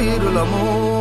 వీరులము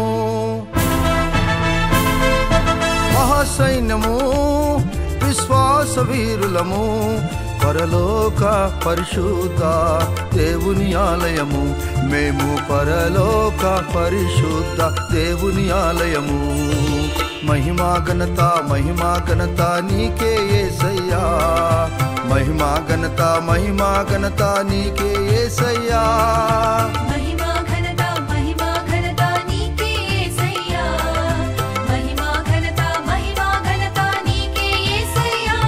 మహాసైన్యము విశ్వాస వీరులము పరలోక పరిశుద్ధ దేవుని ఆలయము మేము పరలోక పరిశుద్ధ దేవుని ఆలయము మహిమా ఘనత మహిమా ఘనత నీకే ఏసయ్యా మహిమా ఘనత మహిమా ఘనత నీకే ఏసయ్యా మహిమా ఘనత మహిమా ఘనత నీకే యేసయ్యా మహిమా ఘనత మహిమా ఘనత నీకే యేసయ్యా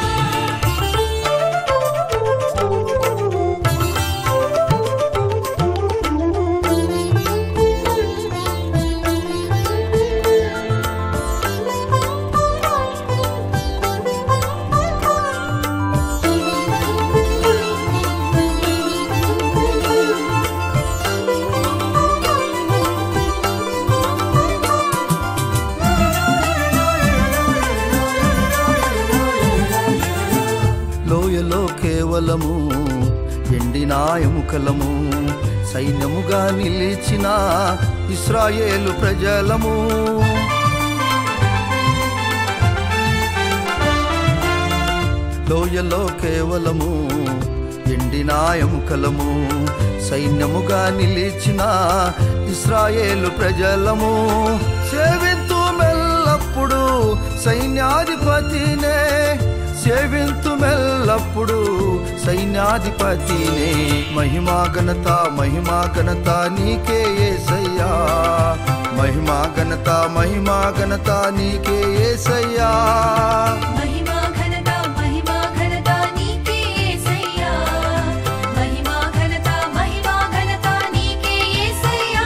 లోయలో కేవలము ఎండిన ఎముకలము సైన్యముగా నిలిచిన ఇస్రాయేలు ప్రజలము లోయలో కేవలము ఎండిన ఎముకలము సైన్యముగా నిలిచిన ఇస్రాయేలు ప్రజలము సేవింతు మెల్లప్పుడు సైన్యాధిపతినే సేవింతు మెల్లప్పుడు సైన్యాధిపతినే మహిమా ఘనత మహిమా ఘనత నీకే ఏసయ్యా మహిమా ఘనత మహిమా ఘనత నీకే ఏసయ్యా మహిమా ఘనత మహిమా ఘనత నీకే యేసయ్యా మహిమా ఘనత మహిమా ఘనత నీకే యేసయ్యా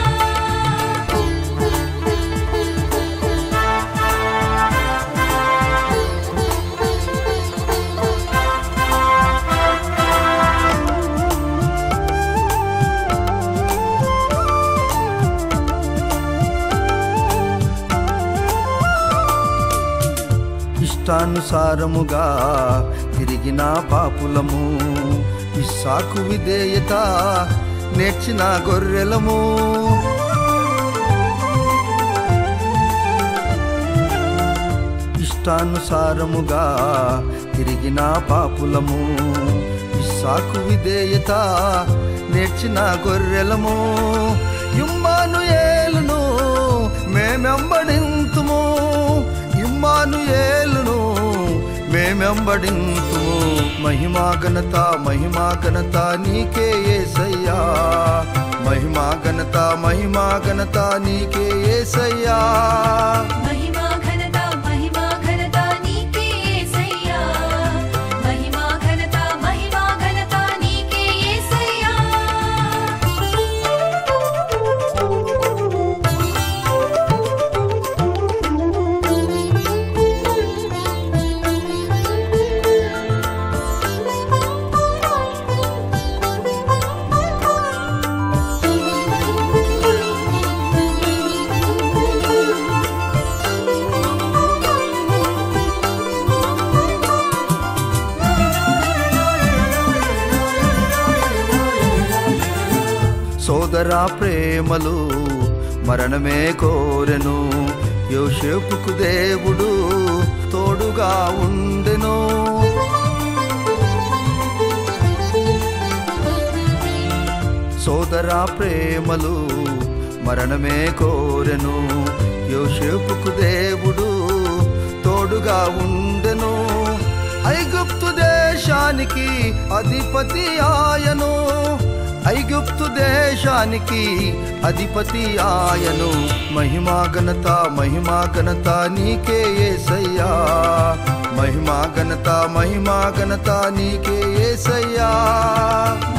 ఇష్టానుసారముగా తిరిగిన పాపులము ఇస్సాకు విధేయత నేర్చిన గొర్రెలము ఇష్టానుసారముగా తిరిగిన పాపులము ఇస్సాకు విధేయత నేర్చిన గొర్రెలము ఇమ్మాను ఏలును మేమెంబడింతుము ఇమ్మాను ఏలును మేమెంబడింతుము మహిమా ఘనత మహిమా ఘనత నీకే ఏసయ్యా మహిమా ఘనత మహిమా ఘనత నీకే ఏసయ్యా మహిమా ఘనత మహిమా ఘనత నీకే యేసయ్యా మహిమా ఘనత మహిమా ఘనత నీకే యేసయ్యా సోదరా ప్రేమలు మరణమే కోరెను యోసేపుకు దేవుడు తోడుగా ఉండెను సోదరా ప్రేమలు మరణమే కోరెను యోసేపుకు దేవుడు తోడుగా ఉండెను ఐగుప్తు దేశానికి అధిపతి ఆయను ఐగుప్తు దేశానికి అధిపతి ఆయను మహిమా ఘనత మహిమా ఘనత నీకే ఏసయ్యా మహిమా ఘనత మహిమా ఘనత నీకే ఏసయ్యా